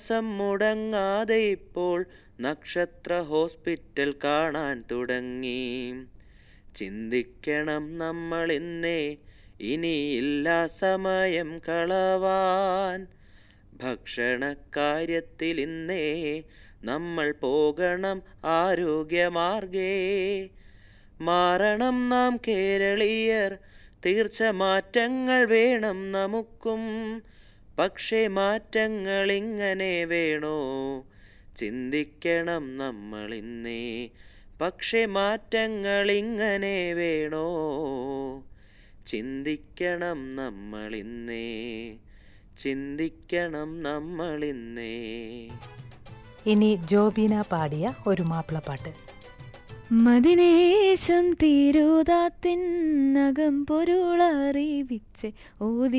ശ്വാസം മുടങ്ങാതെ ഇപ്പോൾ നക്ഷത്ര ഹോസ്പിറ്റൽ കാണാൻ തുടങ്ങി ചിന്തിക്കണം നമ്മൾ ഇന്നേ ഇനിയില്ല സമയം കളവാൻ ഭക്ഷണക്കാര്യത്തിൽ ഇന്നേ നമ്മൾ പോകണം ആരോഗ്യമാർഗേ മാറണം നാം കേരളീയർ തീർച്ച മാറ്റങ്ങൾ വേണം നമുക്കും പക്ഷേ മാറ്റങ്ങൾ ഇങ്ങനെ വേണോ ചിന്തിക്കണം നമ്മൾ ഇന്നേ പക്ഷേ മാറ്റങ്ങൾ ഇങ്ങനെ വേണോ ചിന്തിക്കണം നമ്മൾ ഇന്നേ ചിന്തിക്കണം നമ്മൾ ഇന്നേ ഇനി ജോബീന പാടിയ ഒരു മാപ്പിളപ്പാട്ട് മതിനേശം തീരൂതാത്തിൻ നകം പൊരുളറിവിച്ച് ഓതി